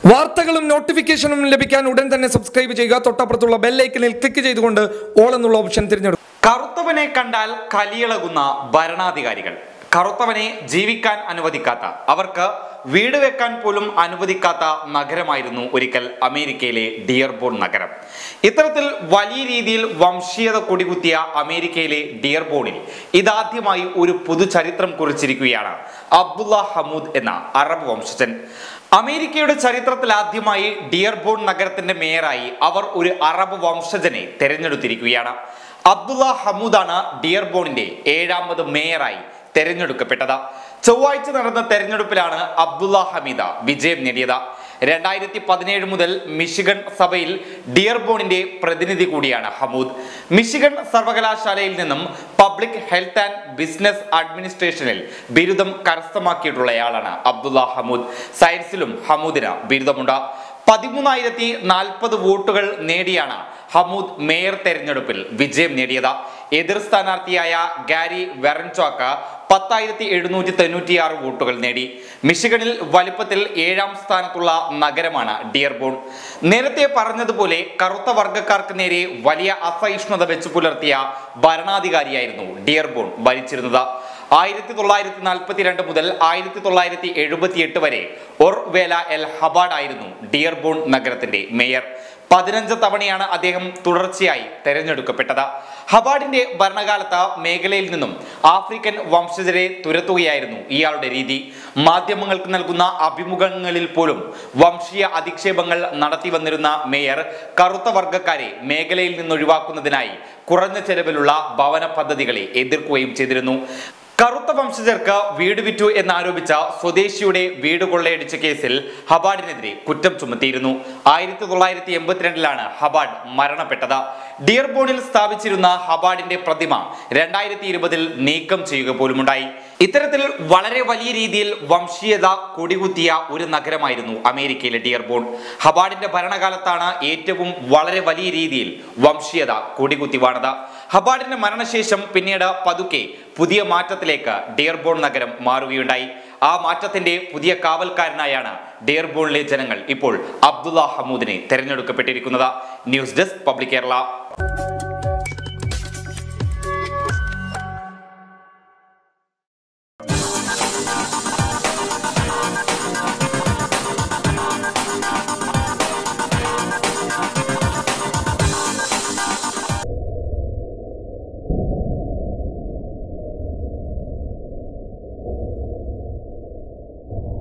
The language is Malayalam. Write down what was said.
വാർത്തകളും നോട്ടിഫിക്കേഷനും ലഭിക്കാൻ ഉടൻ തന്നെ സബ്സ്ക്രൈബ് ചെയ്യുക തൊട്ടപ്പുറത്തുള്ള ബെല്ലൈക്കനിൽ ക്ലിക്ക് ചെയ്തുകൊണ്ട് ഓൾ എന്നുള്ള ഓപ്ഷൻ തിരഞ്ഞെടുക്കും കറുത്തവനെ കണ്ടാൽ കലിയിളകുന്ന ഭരണാധികാരികൾ കറുത്തവനെ ജീവിക്കാൻ അനുവദിക്കാത്ത അവർക്ക് വീട് വെക്കാൻ പോലും അനുവദിക്കാത്ത നഗരമായിരുന്നു ഒരിക്കൽ അമേരിക്കയിലെ ഡിയർബോൺ നഗരം ഇത്തരത്തിൽ വലിയ രീതിയിൽ വംശീയത കൊടികുത്തിയ അമേരിക്കയിലെ ഡിയർബോണിൽ ഇതാദ്യമായി ഒരു പുതുചരിത്രം കുറിച്ചിരിക്കുകയാണ് അബ്ദുള്ള ഹമൂദ് എന്ന അറബ് വംശജൻ അമേരിക്കയുടെ ചരിത്രത്തിൽ ആദ്യമായി ഡിയർബോൺ നഗരത്തിന്റെ മേയറായി അവർ ഒരു അറബ് വംശജനെ തെരഞ്ഞെടുത്തിരിക്കുകയാണ് അബ്ദുള്ള ഹമൂദാണ് ഡിയർബോണിന്റെ ഏഴാമത് മേയറായി തെരഞ്ഞെടുക്കപ്പെട്ടത് ചൊവ്വാഴ്ച നടന്ന തെരഞ്ഞെടുപ്പിലാണ് അബ്ദുള്ള ഹമീദ വിജയം നേടിയത് രണ്ടായിരത്തി പതിനേഴ് മുതൽ മിഷിഗൺ സഭയിൽ ഡിയർബോണിന്റെ പ്രതിനിധി കൂടിയാണ് ഹമൂദ് മിഷിഗൺ സർവകലാശാലയിൽ നിന്നും പബ്ലിക് ഹെൽത്ത് ആൻഡ് ബിസിനസ് അഡ്മിനിസ്ട്രേഷനിൽ ബിരുദം കരസ്ഥമാക്കിയിട്ടുള്ളയാളാണ് അബ്ദുള്ള ഹമൂദ് സയൻസിലും ഹമൂദിന് ബിരുദമുണ്ട് പതിമൂന്നായിരത്തി നാൽപ്പത് വോട്ടുകൾ നേടിയാണ് ഹമൂദ് മേയർ തെരഞ്ഞെടുപ്പിൽ വിജയം നേടിയത് എതിർ സ്ഥാനാർത്ഥിയായ ഗാരി വെറൻചോക്ക പത്തായിരത്തി എഴുന്നൂറ്റി തൊണ്ണൂറ്റിയാറ് വോട്ടുകൾ നേടി മിഷിഗണിൽ വലിപ്പത്തിൽ ഏഴാം സ്ഥാനത്തുള്ള നഗരമാണ് ഡിയർബോൺ നേരത്തെ പറഞ്ഞതുപോലെ കറുത്ത വർഗ്ഗക്കാർക്ക് നേരെ വലിയ അസഹിഷ്ണുത വെച്ച് പുലർത്തിയ ഭരണാധികാരിയായിരുന്നു ഡിയർബോൺ ഭരിച്ചിരുന്നത് ആയിരത്തി തൊള്ളായിരത്തി നാൽപ്പത്തി രണ്ട് മുതൽ ആയിരത്തി തൊള്ളായിരത്തി എഴുപത്തി എട്ട് വരെ ഒർവേല എൽ ഹബാഡ് ആയിരുന്നു ഡിയർബോൺ നഗരത്തിന്റെ മേയർ പതിനഞ്ച് തവണയാണ് അദ്ദേഹം തുടർച്ചയായി തെരഞ്ഞെടുക്കപ്പെട്ടത് ഹബാഡിന്റെ ഭരണകാലത്ത് മേഖലയിൽ നിന്നും ആഫ്രിക്കൻ വംശജരെ തുരത്തുകയായിരുന്നു ഇയാളുടെ രീതി മാധ്യമങ്ങൾക്ക് നൽകുന്ന അഭിമുഖങ്ങളിൽ പോലും വംശീയ അധിക്ഷേപങ്ങൾ നടത്തി വന്നിരുന്ന മേയർ കറുത്ത വർഗ്ഗക്കാരെ മേഖലയിൽ നിന്ന് ഒഴിവാക്കുന്നതിനായി കുറഞ്ഞ ചെലവിലുള്ള ഭവന പദ്ധതികളെ എതിർക്കുകയും ചെയ്തിരുന്നു കറുത്ത വംശജർക്ക് വീട് വിറ്റു എന്നാരോപിച്ച സ്വദേശിയുടെ വീട് കൊള്ളയടിച്ച കേസിൽ ഹബാഡിനെതിരെ കുറ്റം ചുമത്തിയിരുന്നു ആയിരത്തി തൊള്ളായിരത്തി എൺപത്തിരണ്ടിലാണ് ഹബാഡ് മരണപ്പെട്ടത് ഡിയർബോണിൽ സ്ഥാപിച്ചിരുന്ന ഹബാഡിന്റെ പ്രതിമ രണ്ടായിരത്തി ഇരുപതിൽ നീക്കം ചെയ്യുക പോലുമുണ്ടായി ഇത്തരത്തിൽ വളരെ വലിയ രീതിയിൽ വംശീയത കൊടികുത്തിയ ഒരു നഗരമായിരുന്നു അമേരിക്കയിലെ ഡിയർബോൺ ഹബാഡിന്റെ ഭരണകാലത്താണ് ഏറ്റവും വളരെ വലിയ രീതിയിൽ വംശീയത കൊടികുത്തി വാണത് ഹബാഡിന്റെ മരണശേഷം പിന്നീട് പതുക്കെ പുതിയ മാറ്റത്തിലേക്ക് ഡിയർബോൺ നഗരം മാറുകയുണ്ടായി ആ മാറ്റത്തിന്റെ പുതിയ കാവൽക്കാരനായാണ് ഡിയർബോണിലെ ജനങ്ങൾ ഇപ്പോൾ അബ്ദുള്ള ഹമൂദിനെ തെരഞ്ഞെടുക്കപ്പെട്ടിരിക്കുന്നത് ന്യൂസ് ഡെസ്ക് പബ്ലിക് കേരള